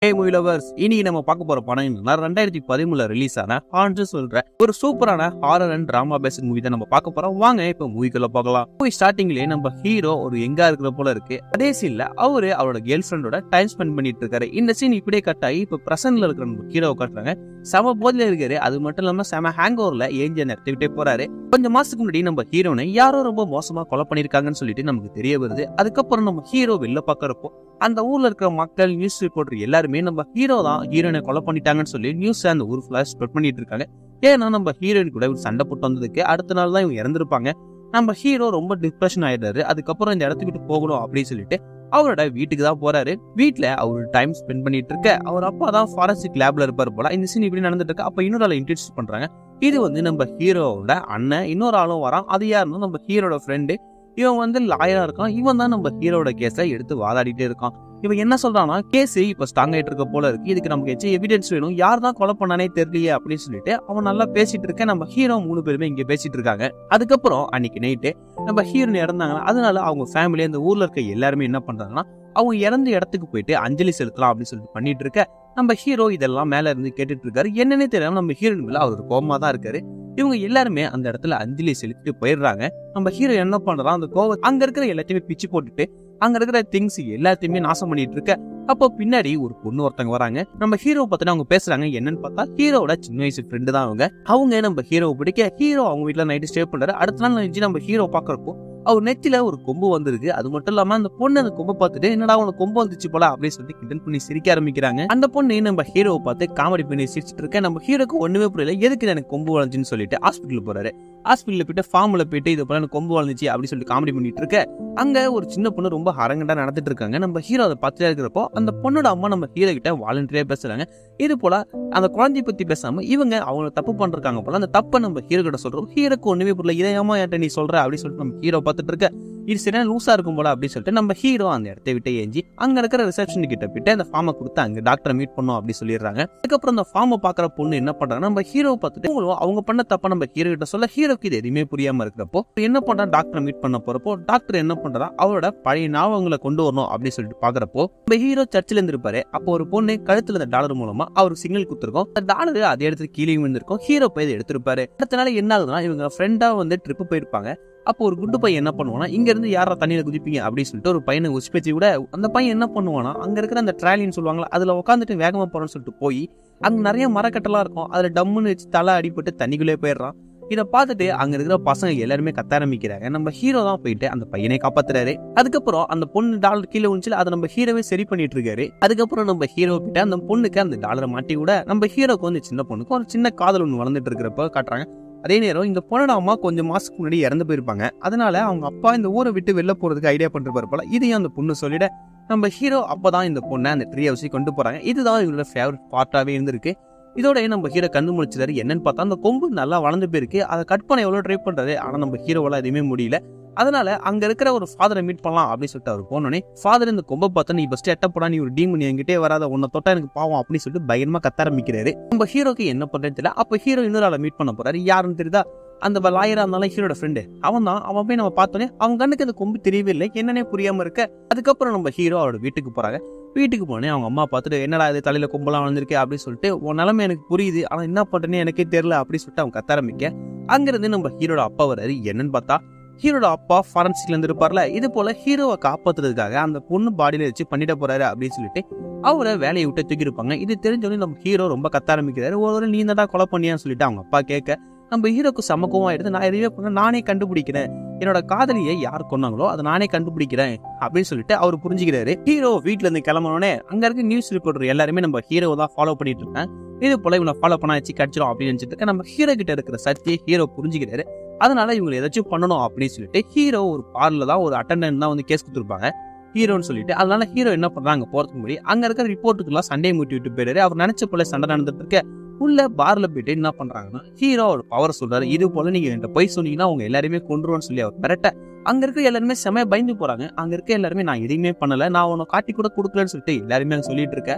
ஹே movie lovers இன்னைக்கு நம்ம பார்க்க போற படம் என்னன்னா ரெண்டாயிரத்தி பதிமூணுல ரிலீஸ் ஆன ஹான்ஸ் சொல்ற ஒரு சூப்பரான horror and drama based movie தான் நம்ம பார்க்க போறோம் வாங்க இப்ப மூவிக்குள்ள பார்க்கலாம் மூவி ஸ்டார்டிங்லயே நம்ம ஹீரோ ஒரு எங்கா இருக்கிற போல இருக்கு அதே சீன்ல அவரு அவரோட கேர்ள் ஃப்ரெண்டோட டைம் ஸ்பெண்ட் பண்ணிட்டு இருக்காரு இந்த சீன் இப்படியே கட் ஆகி இப்ப பிரசன்ட்ல இருக்கிற நம்ம ஹீரோவை காட்டுறாங்க செம போதில இருக்காரு அது மட்டும் இல்லாம செம ஹேங் ஓவர்ல ஏஞ்ச நடத்திக்கிட்டே போறாரு கொஞ்சம் மாசத்துக்கு முன்னாடி நம்ம ஹீரோனை யாரோ ரொம்ப மோசமா கொலை பண்ணிருக்காங்கன்னு சொல்லிட்டு நமக்கு தெரிய வருது அதுக்கப்புறம் நம்ம ஹீரோ வெளில பாக்குறப்போ அந்த ஊர்ல இருக்கிற மக்கள் நியூஸ் ரிப்போர்ட்டர் எல்லாருமே நம்ம ஹீரோ தான் ஹீரோனை கொலை பண்ணிட்டாங்கன்னு சொல்லி நியூஸ் அந்த ஊர் ஃபுல்லா ஸ்ப்ரெட் பண்ணிட்டு இருக்காங்க ஏன்னா நம்ம ஹீரோயின் கூட இவர் சண்டை போட்டு வந்ததுக்கு அடுத்த நாள் தான் இவங்க இறந்திருப்பாங்க நம்ம ஹீரோ ரொம்ப டிப்ரெஷன் ஆயிடுறாரு அதுக்கப்புறம் இந்த இடத்துக்கு விட்டு போகணும் அப்படின்னு சொல்லிட்டு அவரோட வீட்டுக்கு தான் போறாரு வீட்டுல அவர் டைம் ஸ்பெண்ட் பண்ணிட்டு இருக்க அவர் அப்பா தான் ஃபாரன்சிக் லேப்ல இருப்பாரு போல இந்த சீன் இப்படி நடந்துட்டு இருக்கு அப்ப இன்னொரு ஆளை இன்ட்ரடியூஸ் பண்றாங்க இது வந்து நம்ம ஹீரோவோட அண்ணன் இன்னொரு ஆளும் வரான் அது யாருன்னா நம்ம ஹீரோட ஃப்ரெண்டு இவன் வந்து லாயரா இருக்கான் இவன் தான் நம்ம ஹீரோட கேஸை எடுத்து வாதாடிட்டே இருக்கான் இவன் என்ன சொல்றான்னா கேஸ் இப்ப ஸ்ட்ராங் ஆயிட்டு இருக்க போல இருக்கு இதுக்கு நமக்கு எச்சு எவிடன்ஸ் வேணும் யார் தான் கொலை பண்ணானே தெரியலையே அப்படின்னு சொல்லிட்டு அவன் நல்லா பேசிட்டு இருக்க நம்ம ஹீரோ மூணு பேருமே இங்க பேசிட்டு இருக்காங்க அதுக்கப்புறம் அன்னைக்கு நைட்டு நம்ம ஹீரோன் இறந்தாங்கன்னா அதனால அவங்க ஃபேமிலி அந்த ஊர்ல இருக்க எல்லாருமே என்ன பண்றாங்கன்னா அவங்க இறந்த இடத்துக்கு போயிட்டு அஞ்சலி செலுத்தலாம் அப்படின்னு சொல்லிட்டு பண்ணிட்டு இருக்க நம்ம ஹீரோ இதெல்லாம் மேல இருந்து கேட்டுட்டு இருக்காரு என்னன்னே தெரியாம நம்ம ஹீரோயின் மேல அவர் கோபமா தான் இருக்காரு இவங்க எல்லாருமே அந்த இடத்துல அஞ்சலி செலுத்திட்டு போயிடுறாங்க நம்ம ஹீரோ என்ன பண்றான் அந்த கோவம் அங்க இருக்கிற எல்லாத்தையுமே பிச்சு போட்டுட்டு அங்க இருக்கிற திங்ஸ் எல்லாத்தையுமே நாசம் பண்ணிட்டு இருக்க அப்போ பின்னாடி ஒரு பொண்ணு ஒருத்தங்க வராங்க நம்ம ஹீரோ பார்த்தா அவங்க பேசுறாங்க என்னன்னு பார்த்தா ஹீரோட சின்ன வயசு ஃப்ரெண்டு தான் அவங்க அவங்க நம்ம ஹீரோவை பிடிக்க ஹீரோ அவங்க வீட்டுல நைட்டு ஸ்டே பண்றாரு அடுத்த நாள் நினைச்சு நம்ம ஹீரோ பாக்குறப்போ அவர் நெத்தில ஒரு கொம்பு வந்திருக்கு அது மட்டும் இல்லாம அந்த பொண்ணு அந்த கொம்பை பார்த்துட்டு என்னடா உனக்கு கொம்பு வந்துச்சு போல அப்படின்னு சொல்லிட்டு கிண்டல் பண்ணி சிரிக்க ஆரம்பிக்கிறாங்க அந்த பொண்ணு நம்ம ஹீரோவை பார்த்து காமெடி பண்ணி சிரிச்சிட்டு இருக்க நம்ம ஹீரோக்கு ஒண்ணுமே புரியல எதுக்கு எனக்கு கொம்பு வளைஞ்சுன்னு சொல்லிட்டு ஹாஸ்பிட்டல் போறாரு ஹாஸ்பிட்டல் போயிட்டு ஃபார்ம்ல போயிட்டு இது போல எனக்கு கொம்பு வளைஞ்சிச்சு அப்படின்னு சொல்லிட்டு காமெடி பண்ணிட்டு இருக்க அங்க ஒரு சின்ன பொண்ணு ரொம்ப அரங்கண்டா நடந்துட்டு இருக்காங்க நம்ம ஹீரோ அதை பார்த்துட்டே இருக்கிறப்போ அந்த பொண்ணோட அம்மா நம்ம ஹீரோ கிட்ட வாலண்டியரா பேசுறாங்க இது போல அந்த குழந்தைய பத்தி பேசாம இவங்க அவங்க தப்பு பண்றாங்க போல அந்த தப்பை நம்ம ஹீரோ கிட்ட சொல்றோம் ஹீரோக்கு ஒண்ணுமே புரியல இதை ஏமா என்கிட்ட நீ சொல்ற அப்படின்னு சொல்லிட்டு நம்ம ஹீரோ பார்த்துட்டு இருக்க இது சரியான லூசா இருக்கும் போல அப்படின்னு சொல்லிட்டு நம்ம ஹீரோ அந்த இடத்த விட்டு ஏஞ்சி அங்க இருக்கிற ரிசப்ஷன் கிட்ட போயிட்டு அந்த ஃபார்மை கொடுத்து அங்க டாக்டரை மீட் பண்ணோம் அப்படி சொல்லிடுறாங்க அதுக்கப்புறம் அந்த ஃபார்மை பாக்குற பொண்ணு என்ன பண்றாங்க நம்ம ஹீரோ பார்த்துட்டு அவங்களும் அவங்க பண்ண தப்ப நம்ம ஹீரோ கிட்ட சொல்ல ஹீரோக்கு இது எதுவுமே புரியாம இருக்கிறப்போ என்ன பண்றா டாக்டரை மீட் பண்ண போறப்போ டாக்டர் என்ன பண்றா அவரோட பழைய ஞாபகங்களை கொண்டு வரணும் அப்படின்னு சொல்லிட்டு பாக்குறப்போ நம்ம ஹீரோ சர்ச்சில் இருந்திருப்பாரு அப்போ ஒரு பொண்ணு கழுத்துல இந்த டாலர் மூலமா அவர் சிக்னல் கொடுத்துருக்கோம் அந்த டாலர் அதே இடத்துல கீழே விழுந்திருக்கும் ஹீரோ போய் இதை எடுத்திருப்பாரு அடுத்த நாள் என்ன ஆகுதுன்னா இவங்க ஃப்ரெண்டா வந்து ட்ரிப் போயிருப்பாங்க அப்போ ஒரு குண்டு பையன் என்ன பண்ணுவானா இங்க இருந்து யாரா தண்ணியில குதிப்பீங்க அப்படின்னு சொல்லிட்டு ஒரு பையனை உச்பேச்சு விட அந்த பையன் என்ன பண்ணுவானா அங்க இருக்கிற அந்த ட்ராலின்னு சொல்லுவாங்களா அதுல உட்காந்துட்டு வேகமா போறோம்னு சொல்லிட்டு போய் அங்க நிறைய மரக்கட்டெல்லாம் இருக்கும் அதுல டம்முன்னு வச்சு தலை அடிபட்டு தண்ணிக்குள்ளே போயிடுறான் இதை பார்த்துட்டு அங்க இருக்கிற பசங்க எல்லாருமே கத்த ஆரம்பிக்கிறாங்க நம்ம ஹீரோ தான் போயிட்டு அந்த பையனை காப்பாத்துறாரு அதுக்கப்புறம் அந்த பொண்ணு டாலர் கீழே விழுந்துச்சு அதை நம்ம ஹீரோவே சரி பண்ணிட்டு இருக்காரு அதுக்கப்புறம் நம்ம ஹீரோ கிட்ட அந்த பொண்ணுக்கு அந்த டாலரை மாட்டி விட நம்ம ஹீரோக்கு வந்து சின்ன பொண்ணுக்கு ஒரு சின்ன காதல் ஒன்று வளர்ந்துட்டு இருக்கிறப்ப காட்டுறாங்க அதே நேரம் இந்த பொண்ணோட அம்மா கொஞ்சம் மாசத்துக்கு முன்னாடி இறந்து போயிருப்பாங்க அதனால அவங்க அப்பா இந்த ஊரை விட்டு வெளில போறதுக்கு ஐடியா பண்ணிருப்பாரு போல இதையும் அந்த பொண்ணு சொல்லிட நம்ம ஹீரோ அப்பதான் இந்த பொண்ணை அந்த ட்ரீ ஹவுஸை கொண்டு போறாங்க இதுதான் இவங்களோட ஃபேவரட் பார்ட்டாவே இருந்திருக்கு இதோட நம்ம ஹீரோ கண்டு முடிச்சிட்டாரு என்னன்னு பார்த்தா அந்த கொம்பு நல்லா வளர்ந்து போயிருக்கு அதை கட் பண்ண எவ்வளவு ட்ரை பண்றாரு ஆனா நம்ம ஹீரோவால எதுவுமே முடியல அதனால அங்க இருக்கிற ஒரு ஃபாதரை மீட் பண்ணலாம் அப்படின்னு சொல்லிட்டு அவர் போனோடனே ஃபாதர் இந்த கொம்பை பார்த்தா நீ ஃபர்ஸ்ட் எட்ட போடா நீ ஒரு டீமன் என்கிட்டே வராத உன்னை தொட்டா எனக்கு பாவம் அப்படின்னு சொல்லிட்டு பயங்கரமா கத்த ஆரம்பிக்கிறாரு நம்ம ஹீரோக்கு என்ன பண்றேன்னு தெரியல அப்ப ஹீரோ இன்னொரு ஆளை மீட் பண்ண போறாரு யாருன்னு தெரியுதா அந்த லாயரா இருந்தாலும் ஹீரோட ஃப்ரெண்டு அவன் தான் அவன் போய் நம்ம பார்த்தோன்னே அவன் கண்ணுக்கு அந்த கொம்பு தெரியவே இல்லை என்னன்னே புரியாம இருக்க அதுக்கப்புறம் நம்ம ஹீரோ அவரோட வீட்டுக்கு போறாங்க வீட்டுக்கு போனே அவங்க அம்மா பார்த்துட்டு என்னடா இது தலையில கொம்பெல்லாம் வளர்ந்துருக்கு அப்படின்னு சொல்லிட்டு உன் நிலைமை எனக்கு புரியுது ஆனா என்ன பண்றேன்னு எனக்கே தெரியல அப்படின்னு சொல்லிட்டு அவங்க கத்த ஆரம்பிக்க அங்கிருந்து நம்ம ஹீரோட அப்பா வராரு என்னன்னு பார்த்தா ஹீரோட அப்பா ஃபாரன்சிக்ல இருந்து இருப்பார்ல இது போல ஹீரோவை காப்பாத்துறதுக்காக அந்த பொண்ணு பாடியில வச்சு பண்ணிட போறாரு அப்படின்னு சொல்லிட்டு அவரை வேலையை விட்டு தூக்கி இருப்பாங்க இது தெரிஞ்சோடனே நம்ம ஹீரோ ரொம்ப கத்த ஆரம்பிக்கிறாரு ஒரு நீ தான் கொலை பண்ணியான்னு சொல்லிட்டு அவங்க அப்பா கேட்க நம்ம ஹீரோக்கு சமக்கமா எடுத்து நான் எதுவுமே பண்ண நானே கண்டுபிடிக்கிறேன் என்னோட காதலியை யார் கொன்னாங்களோ அதை நானே கண்டுபிடிக்கிறேன் அப்படின்னு சொல்லிட்டு அவர் புரிஞ்சுக்கிறாரு ஹீரோ வீட்டுல இருந்து கிளம்பினோடனே அங்க இருக்க நியூஸ் ரிப்போர்ட்டர் எல்லாருமே நம்ம ஹீரோ தான் ஃபாலோ பண்ணிட்டு இருக்கேன் இது போல இவனை ஃபாலோ பண்ண வச்சு கடிச்சிடும் அப்படின்னு நினைச்சிட்டு இருக்க நம்ம ஹீரோ கிட்ட இருக்கிற சத்தியை ஹீரோ புரிஞ்சுக்கிறாரு அதனால இவங்களை ஏதாச்சும் பண்ணணும் அப்படின்னு சொல்லிட்டு ஹீரோ ஒரு பார்ல தான் ஒரு அட்டண்டன்ட் தான் வந்து கேஸ் கொடுத்துருப்பாங்க ஹீரோன்னு சொல்லிட்டு அதனால ஹீரோ என்ன பண்றாங்க போறதுக்கு முன்னாடி அங்க இருக்கிற ரிப்போர்ட்டுக்கெல்லாம் சண்டே மூட்டி விட்டு போயிடாரு அவர் நினைச்ச போல சண்டை நடந்துட்டு இருக்க உள்ள பார்ல போயிட்டு என்ன பண்றாங்கன்னா ஹீரோ ஒரு பவர் சொல்றாரு இது போல நீங்க என்கிட்ட போய் சொன்னீங்கன்னா அவங்க எல்லாருமே கொண்டுருவோம்னு சொல்லி அவர் மிரட்ட அங்க இருக்க எல்லாருமே செமையா பயந்து போறாங்க அங்க இருக்க எல்லாருமே நான் எதையுமே பண்ணல நான் உன்னை காட்டி கூட கொடுக்கலன்னு சொல்லிட்டு எல்லாருமே அங்க சொல்லிட்டு இருக்கேன்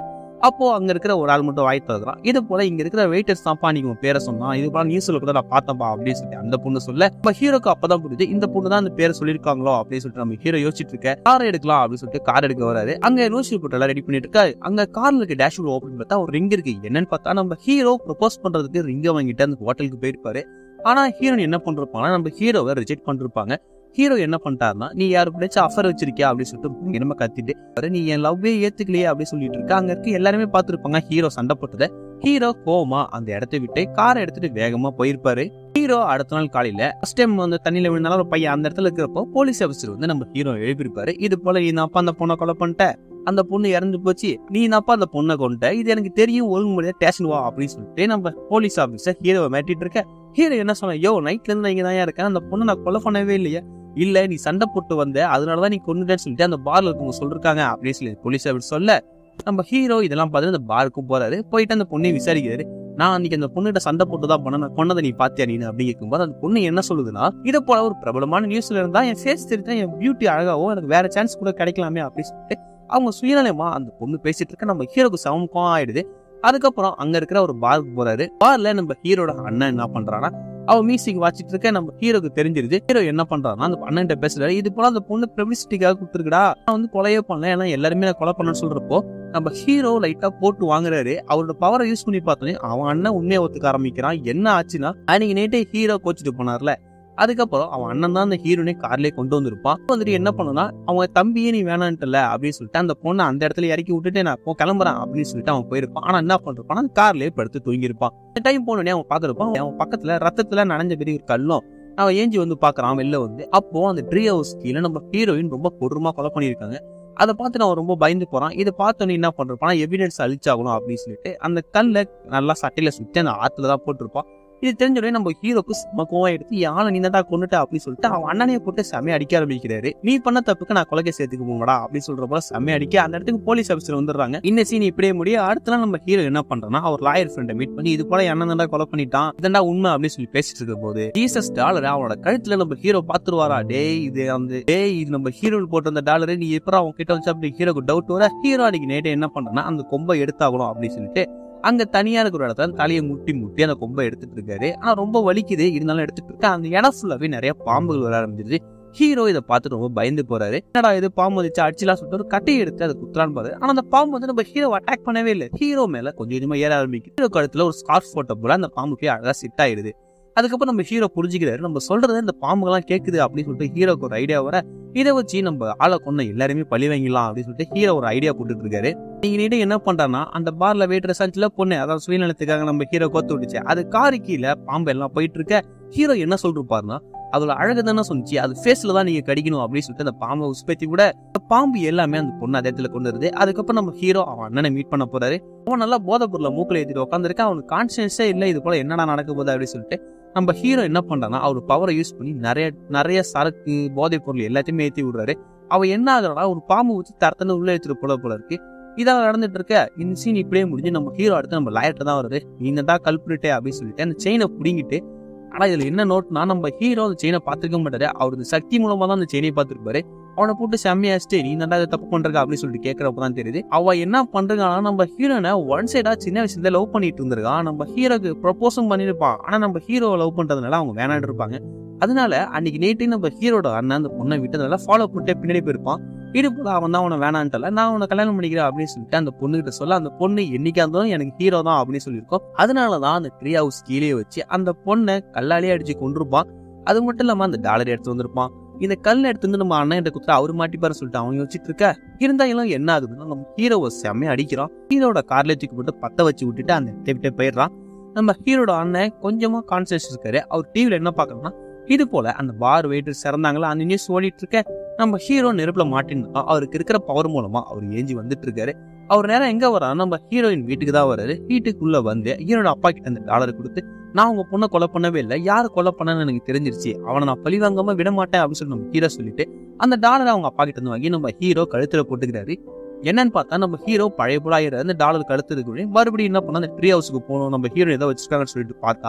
அப்போ அங்க இருக்கிற ஒரு ஆள் மட்டும் வாய் திறக்கிறான் இது போல இங்க இருக்கிற வெயிட்டர்ஸ் தான்ப்பா நீங்க உன் பேரை சொன்னா இது போல நியூஸ்ல கூட நான் பார்த்தப்பா அப்படின்னு சொல்லி அந்த பொண்ணு சொல்ல நம்ம ஹீரோக்கு அப்பதான் புரியுது இந்த பொண்ணு தான் அந்த பேரை சொல்லியிருக்காங்களோ அப்படின்னு சொல்லிட்டு நம்ம ஹீரோ யோசிச்சுட்டு இருக்க கார் எடுக்கலாம் அப்படின்னு சொல்லிட்டு கார் எடுக்க வராரு அங்க லூசி போட்டு எல்லாம் ரெடி பண்ணிட்டு இருக்கா அங்க கார்ல இருக்க டேஷ் ஓபன் பார்த்தா ஒரு ரிங் இருக்கு என்னன்னு பார்த்தா நம்ம ஹீரோ ப்ரொபோஸ் பண்றதுக்கு ரிங்க வாங்கிட்டு அந்த ஹோட்டலுக்கு போயிருப்பாரு ஆனா ஹீரோயின் என்ன பண்றப்பானா நம்ம ஹீரோவை ரிஜெக்ட் பண்ணிருப்பாங்க ஹீரோ என்ன பண்ணிட்டாருன்னா நீ யாரு பிடிச்ச அஃபர் வச்சிருக்கியா அப்படின்னு சொல்லிட்டு என்னமா கத்திட்டு "பாரு, நீ என் லவ்வே ஏத்துக்கலையே அப்படின்னு சொல்லிட்டு இருக்க அங்க இருக்க எல்லாருமே பார்த்திருப்பாங்க ஹீரோ சண்டை போட்டதை ஹீரோ கோமா அந்த இடத்தை விட்டு காரை எடுத்துட்டு வேகமா போயிருப்பாரு ஹீரோ அடுத்த நாள் காலையில ஃபர்ஸ்ட் டைம் வந்து தண்ணியில விழுந்தாலும் ஒரு பையன் அந்த இடத்துல இருக்கிறப்போ போலீஸ் ஆஃபீஸர் வந்து நம்ம ஹீரோ எழுப்பியிருப்பாரு இது போல நீ அப்பா அந்த பொண்ணை கொலை பண்ணிட்ட அந்த பொண்ணு இறந்து போச்சு நீ அப்பா அந்த பொண்ணை கொண்ட இது எனக்கு தெரியும் ஒழுங்குமுறையா ஸ்டேஷன் வா அப்படின்னு சொல்லிட்டு நம்ம போலீஸ் ஆஃபீஸர் ஹீரோவை மிரட்டிட்டு இருக்க ஹீரோ என்ன சொன்ன யோ நைட்ல இருந்து நான் இங்க தான் இருக்கேன் அந்த பொண்ணை நான் கொலை பண்ணவே இல்லையா இல்ல நீ சண்டை போட்டு வந்த அதனாலதான் நீ கொண்டுட்டேன்னு சொல்லிட்டு அந்த பார்ல இருக்கவங்க சொல்லிருக்காங்க அப்படின்னு சொல்லி போலீஸ் ஆஃபீஸர் சொல்ல நம்ம ஹீரோ இதெல்லாம் பார்த்துட்டு அந்த பாருக்கும் போறாரு போயிட்டு அந்த பொண்ணை விசாரிக்கிறாரு நான் அன்னைக்கு அந்த பொண்ணுகிட்ட சண்டை போட்டு தான் பண்ண நான் கொன்னதை நீ பாத்தியா நீ அப்படி கேட்கும்போது அந்த பொண்ணு என்ன சொல்லுதுன்னா இதை போல ஒரு பிரபலமான நியூஸ்ல இருந்தா என் ஃபேஸ் தெரிஞ்சா என் பியூட்டி அழகாவோ எனக்கு வேற சான்ஸ் கூட கிடைக்கலாமே அப்படின்னு சொல்லிட்டு அவங்க சுயநலமா அந்த பொண்ணு பேசிட்டு இருக்க நம்ம ஹீரோக்கு சமக்கம் ஆயிடுது அதுக்கப்புறம் அங்க இருக்கிற ஒரு பாருக்கு போறாரு பார்ல நம்ம ஹீரோட அண்ணன் என்ன பண்றான்னா அவன் மியூசிக் வாச்சிட்டு இருக்க நம்ம ஹீரோக்கு தெரிஞ்சிருது ஹீரோ என்ன பண்றாருன்னா அந்த அண்ணன் பேசுறாரு இது போல அந்த பொண்ணு ப்ரெபிலிசிட்டிக்காக கொடுத்துருக்கடா நான் வந்து கொலையே பண்ணல ஏன்னா எல்லாருமே நான் கொலை பண்ணேன்னு சொல்றப்போ நம்ம ஹீரோ லைட்டா போட்டு வாங்குறாரு அவரோட பவரை யூஸ் பண்ணி பார்த்தோன்னே அவன் அண்ணன் உண்மையை ஒத்துக்க ஆரம்பிக்கிறான் என்ன ஆச்சுன்னா அன்னைக்கு நேட்டே ஹீரோ கோச்சிட்டு போனார்ல அதுக்கப்புறம் அவன் அண்ணன் தான் அந்த ஹீரோனே கார்லயே கொண்டு வந்திருப்பான் வந்துட்டு என்ன பண்ணுனா அவங்க தம்பியே நீ வேணான்ட்டுல அப்படின்னு சொல்லிட்டு அந்த பொண்ணை அந்த இடத்துல இறக்கி விட்டுட்டு நான் போ கிளம்புறேன் அப்படின்னு சொல்லிட்டு அவன் போயிருப்பான் ஆனா என்ன பண்றான் அந்த கார்லயே படுத்து தூங்கியிருப்பான் இந்த டைம் போனோடனே அவன் பாக்குறப்பான் அவன் பக்கத்துல ரத்தத்துல நனைஞ்ச பெரிய ஒரு கல்லும் அவன் ஏஞ்சி வந்து பாக்குறான் வெளில வந்து அப்போ அந்த ட்ரீ ஹவுஸ் கீழே நம்ம ஹீரோயின் ரொம்ப கொடூரமா கொலை பண்ணியிருக்காங்க அதை பார்த்து அவன் ரொம்ப பயந்து போறான் இதை பார்த்தோன்னே என்ன பண்றான் எவிடன்ஸ் அழிச்சாகணும் அப்படின்னு சொல்லிட்டு அந்த கல்லை நல்லா சட்டையில சுத்தி அந்த ஆத்துல தான் போட்டிருப்பான் இது தெரிஞ்ச உடனே நம்ம ஹீரோக்கு மக்குவா எடுத்து யானை நீ தான் கொண்டுட்ட அப்படின்னு சொல்லிட்டு அவன் அண்ணனைய போட்டு செம்மையை அடிக்க ஆரம்பிக்கிறாரு நீ பண்ண தப்புக்கு நான் கொலைக்க சேர்த்துக்கு போங்கடா அப்படின்னு சொல்ற போல செம்மையை அடிக்க அந்த இடத்துக்கு போலீஸ் ஆஃபீஸர் வந்துடுறாங்க இந்த சீன் இப்படியே முடிய அடுத்த நாள் நம்ம ஹீரோ என்ன பண்றான்னா அவர் லாயர் ஃப்ரெண்டை மீட் பண்ணி இது போல என்ன தாண்டா கொலை பண்ணிட்டான் இதண்டா உண்மை அப்படின்னு சொல்லி பேசிட்டு இருக்க போது ஜீசஸ் டாலர் அவனோட கழுத்துல நம்ம ஹீரோ பாத்துருவாரா டேய் இது அந்த டேய் இது நம்ம ஹீரோ போட்டு வந்த டாலர் நீ எப்பறம் அவன் கிட்ட வச்சு அப்படி ஹீரோக்கு டவுட் வர ஹீரோ அன்னைக்கு நேட்டே என்ன பண்றான்னா அந்த கொம்பை எடுத்தாகணும் அப்படின்னு சொல்லிட்டு அங்க தனியா இருக்கிற ஒரு இடத்துல தலையை முட்டி முட்டி அந்த கொம்பை எடுத்துட்டு இருக்காரு ஆனா ரொம்ப வலிக்குது இருந்தாலும் எடுத்துட்டு இருக்க அந்த இடம் ஃபுல்லாவே நிறைய பாம்புகள் வர ஆரம்பிச்சிருச்சு ஹீரோ இதை பார்த்துட்டு ரொம்ப பயந்து போறாரு என்னடா இது பாம்பு வந்துச்சு அடிச்சுலாம் சொல்லிட்டு ஒரு கட்டையை எடுத்து அதை குத்துறான்னு பாரு ஆனா அந்த பாம்பு வந்து நம்ம ஹீரோ அட்டாக் பண்ணவே இல்லை ஹீரோ மேல கொஞ்சம் கொஞ்சமா ஏற ஆரம்பிக்குது ஹீரோ கழுத்துல ஒரு ஸ்கார்ஃப் போட்ட போல அந்த பாம்பு போய் அழகா சிட் ஆயிடுது அதுக்கப்புறம் நம்ம ஹீரோ புரிஞ்சுக்கிறாரு நம்ம சொல்றது இந்த பாம்புகள்லாம் கேக்குது அப்படின்னு சொல்லிட்டு ஹீரோக்கு ஒரு ஐடியா வர இதை வச்சு நம்ம ஆளை கொண்ட எல்லாருமே பழி வாங்கிடலாம் அப்படின்னு சொல்லிட்டு ஹீரோ ஒரு ஐடியா போட்டுட்டு இருக்காரு நீங்க நீட்டு என்ன பண்றான்னா அந்த பார்ல வெயிட்டர் சஞ்சில பொண்ணு அதாவது சுயநலத்துக்காக நம்ம ஹீரோ கோத்து விட்டுச்சு அது காரி கீழே பாம்பு எல்லாம் போயிட்டு இருக்க ஹீரோ என்ன சொல்லிருப்பாருன்னா அதோட அழகு தானே சொன்னிச்சு அது ஃபேஸ்ல தான் நீங்க கடிக்கணும் அப்படின்னு சொல்லிட்டு அந்த பாம்பை உஸ்பேத்தி கூட அந்த பாம்பு எல்லாமே அந்த பொண்ணு அதே இடத்துல கொண்டு வருது அதுக்கப்புறம் நம்ம ஹீரோ அவன் அண்ணனை மீட் பண்ண போறாரு அவன் நல்லா போதை பொருளை மூக்கில் ஏற்றிட்டு உட்காந்துருக்க அவனுக்கு கான்சியன்ஸே இல்லை இது போல என்னடா நடக்க போகுது அப்படின்னு சொல்லிட்டு நம்ம ஹீரோ என்ன பண்றான்னா அவர் பவரை யூஸ் பண்ணி நிறைய நிறைய சரக்கு போதைப் பொருள் எல்லாத்தையுமே ஏற்றி விடுறாரு அவ என்ன ஆகுறா ஒரு பாம்பு வச்சு தரத்தன்னு உள்ள எடுத்துட்டு போல போல இருக்கு இதெல்லாம் நடந்துட்டு இருக்க இந்த சீன் இப்படியே முடிஞ்சு நம்ம ஹீரோ அடுத்து நம்ம லாயர்ட்ட தான் வருது நீங்க தான் கல்பிரிட்டே அப்படின்னு சொல்லிட்டு அந்த செயினை பிடிங்கிட்டு ஆனா இதுல என்ன நோட்னா நம்ம ஹீரோ அந்த செயினை பார்த்துருக்க மாட்டாரு அவர் இந்த சக்தி மூலமா தான் அந்த செயினை பார்த்துருப்பாரு அவனை போட்டு செம்மையாச்சிட்டு நீ நல்லா இதை தப்பு பண்றா அப்படின்னு சொல்லிட்டு கேட்கறப்ப தான் தெரியுது அவ என்ன பண்றாங்கன்னா நம்ம ஹீரோனை ஒன் சைடா சின்ன வயசுல லவ் பண்ணிட்டு இருந்திருக்கான் நம்ம ஹீரோக்கு ப்ரொபோஸும் பண்ணிருப்பான் ஆனா நம்ம ஹீரோவை லவ் பண்றதுனால அவங்க வேணான்னு இருப்பாங்க அதனால அன்னைக்கு நேற்று நம்ம ஹீரோட அண்ணன் அந்த பொண்ணை விட்டதுனால ஃபாலோ பண்ணிட்டு பின்னாடி போயிருப்பான் இது போல அவன் தான் அவனை வேணான்ட்டல நான் உன்னை கல்யாணம் பண்ணிக்கிறேன் அப்படின்னு சொல்லிட்டு அந்த பொண்ணு கிட்ட சொல்ல அந்த பொண்ணு என்னைக்கா இருந்தாலும் எனக்கு ஹீரோ தான் அப்படின்னு சொல்லியிருக்கோம் அதனாலதான் அந்த ட்ரீ ஹவுஸ் கீழே வச்சு அந்த பொண்ணை கல்லாலே அடிச்சு கொண்டிருப்பான் அது மட்டும் இல்லாம அந்த டாலர் எடுத்து வந்திருப்பான் இந்த கல் எடுத்து வந்து நம்ம அண்ணன் கிட்ட குத்துட்டு அவரு மாட்டிப்பாரு சொல்லிட்டு அவன் யோசிச்சுட்டு இருக்க இருந்தாலும் என்ன ஆகுதுன்னா நம்ம ஹீரோவை செம்மையா அடிக்கிறான் ஹீரோட கார்ல தூக்கி போட்டு பத்த வச்சு விட்டுட்டு அந்த இடத்தை விட்டு போயிடுறான் நம்ம ஹீரோட அண்ணன் கொஞ்சமா கான்சியஸ் இருக்காரு அவர் டிவில என்ன பாக்கணும்னா இது போல அந்த பார் வெயிட்டர் சிறந்தாங்களா அந்த நியூஸ் ஓடிட்டு இருக்க நம்ம ஹீரோ நெருப்புல மாட்டின்னு அவருக்கு இருக்கிற பவர் மூலமா அவர் ஏஞ்சி வந்துட்டு இருக்காரு அவர் நேரம் எங்க வரா நம்ம ஹீரோயின் வீட்டுக்கு தான் வராரு வீட்டுக்குள்ள வந்து ஹீரோட அப்பா கிட்ட அந்த டாலர் கொடுத்து நான் உங்க பொண்ணை கொலை பண்ணவே இல்லை யார் கொலை பண்ணன்னு எனக்கு தெரிஞ்சிருச்சு அவனை நான் பழி வாங்காம விட மாட்டேன் அப்படின்னு சொல்லி நம்ம ஹீரோ சொல்லிட்டு அந்த டாலரை அவங்க அப்பா கிட்ட இருந்து வாங்கி நம்ம ஹீரோ கழுத்துல போட்டுக்கிறாரு என்னன்னு பார்த்தா நம்ம ஹீரோ பழைய புலாயிர அந்த டாலர் கழுத்துக்கு மறுபடியும் என்ன பண்ணா அந்த ட்ரீ ஹவுஸுக்கு போகணும் நம்ம ஹீரோ ஏதோ வச்சிருக்காங்கன்னு சொல்லிட்டு பார்த்தா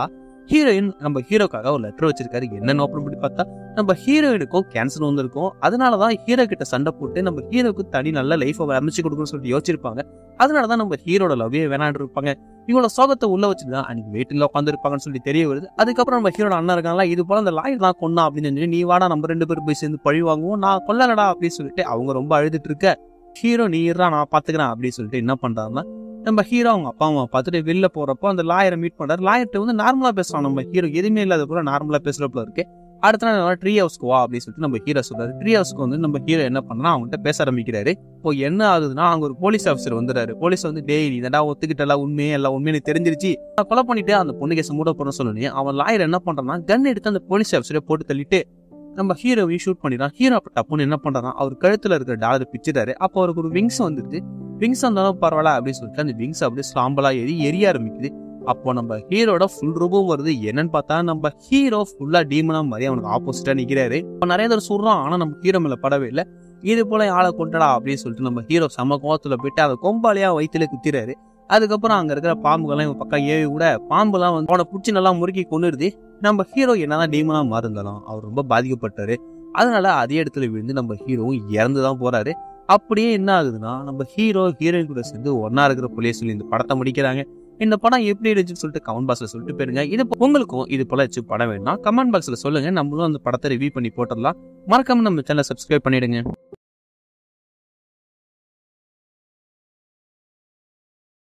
ஹீரோயின் நம்ம ஹீரோக்காக ஒரு லெட்டர் வச்சிருக்காரு என்ன ஓப்பன் பண்ணி பார்த்தா நம்ம ஹீரோயினுக்கும் கேன்சர் வந்திருக்கும் அதனாலதான் ஹீரோ கிட்ட சண்டை போட்டு நம்ம ஹீரோக்கு தனி நல்ல லைஃபை அமைச்சு கொடுக்கணும்னு சொல்லிட்டு யோசிச்சிருப்பாங்க அதனாலதான் நம்ம ஹீரோட லவ்வே வேணான்னு இருப்பாங்க இவங்களோட சோகத்தை உள்ள வச்சுதான் அன்னைக்கு வெயிட்டில் உட்காந்துருப்பாங்கன்னு சொல்லி தெரிய வருது அதுக்கப்புறம் நம்ம ஹீரோட அண்ணன் இருக்காங்களா இது போல அந்த லாயர் தான் கொன்னா அப்படின்னு சொல்லி நீ வாடா நம்ம ரெண்டு பேரும் போய் சேர்ந்து பழி வாங்குவோம் நான் கொல்லலடா அப்படின்னு சொல்லிட்டு அவங்க ரொம்ப அழுதுட்டு இருக்க ஹீரோ நீ இருடா நான் பாத்துக்கிறேன் அப்படின்னு சொல்லிட்டு என்ன பண்றாருன்னா நம்ம ஹீரோ அவங்க அப்பா அம்மா பார்த்துட்டு வெளில போறப்போ அந்த லாயரை மீட் பண்றாரு லாயர்கிட்ட வந்து நார்மலா பேசுறான் நம்ம ஹீரோ எதுவுமே இல்லாத போல நார்மலா பேசுறப்பல இருக்கு அடுத்த நாள் ட்ரீ ஹவுஸ்க்கு வா அப்படின்னு சொல்லிட்டு நம்ம ஹீரோ சொல்றாரு ட்ரீ ஹவுஸ்க்கு வந்து நம்ம ஹீரோ என்ன பண்ணா அவங்ககிட்ட பேச ஆரம்பிக்கிறாரு இப்போ என்ன ஆகுதுன்னா அங்க ஒரு போலீஸ் ஆஃபீஸர் வந்துறாரு போலீஸ் வந்து டேய் நீ இதடா ஒத்துக்கிட்டல உண்மையே எல்லாம் உண்மையை எனக்கு தெரிஞ்சிருச்சு நான் கொலை பண்ணிட்டு அந்த பொண்ணு கேஸ் மூட போறேன்னு சொல்லணும் அவன் லாயர் என்ன பண்றான்னா கன் எடுத்து அந்த போலீஸ் ஆஃபீஸரை போட்டு தள்ளிட்டு நம்ம ஹீரோவையும் ஷூட் பண்ணிடுறான் ஹீரோ அப்ப டப்புன்னு என்ன பண்றான் அவர் கழுத்துல இருக்கிற டாலர் பிச்சிட்டாரு அப்போ அவருக்கு ஒரு விங்ஸ் வந்துருது விங்ஸ் வந்தாலும் பரவாயில்ல அப்படின்னு சொல்லிட்டு அந்த விங்ஸ் அப்படியே ஸ்லாம்பலா ஏறி எரிய ஆரம்பிக்குது அப்போ நம்ம ஹீரோட ஃபுல் ரூபம் வருது என்னன்னு பார்த்தா நம்ம ஹீரோ ஃபுல்லா டீமனா மாதிரி அவனுக்கு ஆப்போசிட்டா நிக்கிறாரு இப்போ நிறைய தடவை சொல்றான் ஆனா நம்ம ஹீரோ மேல படவே இல்லை இது போல ஆளை கொண்டடா அப்படின்னு சொல்லிட்டு நம்ம ஹீரோ செம்ம கோவத்துல போயிட்டு அதை கொம்பாலியா வயிற்றுல குத்திறாரு அதுக்கப்புறம் அங்க இருக்கிற பாம்புகள்லாம் இவன் பக்கம் ஏவி விட பாம்புலாம் வந்து அவனை பிடிச்சி நல்லா முறுக்கி கொண்டுருது நம்ம ஹீரோ என்னதான் டீமனா மாறிருந்தாலும் அவர் ரொம்ப பாதிக்கப்பட்டாரு அதனால அதே இடத்துல விழுந்து நம்ம ஹீரோவும் இறந்துதான் போறாரு அப்படியே என்ன ஆகுதுன்னா நம்ம ஹீரோ ஹீரோயின் கூட சேர்ந்து ஒன்னா இருக்கிற புள்ளிய சொல்லி இந்த படத்தை முடிக்கிறாங்க இந்த படம் எப்படி இருந்துச்சுன்னு சொல்லிட்டு கமெண்ட் பாக்ஸ்ல சொல்லிட்டு போயிருங்க இது உங்களுக்கும் இது போல வச்சு படம் வேணும்னா கமெண்ட் பாக்ஸ்ல சொல்லுங்க நம்மளும் அந்த படத்தை ரிவ்யூ பண்ணி போட்டுடலாம் மறக்காம நம்ம சேனல் சப்ஸ்கிரைப் பண்ணிடுங்க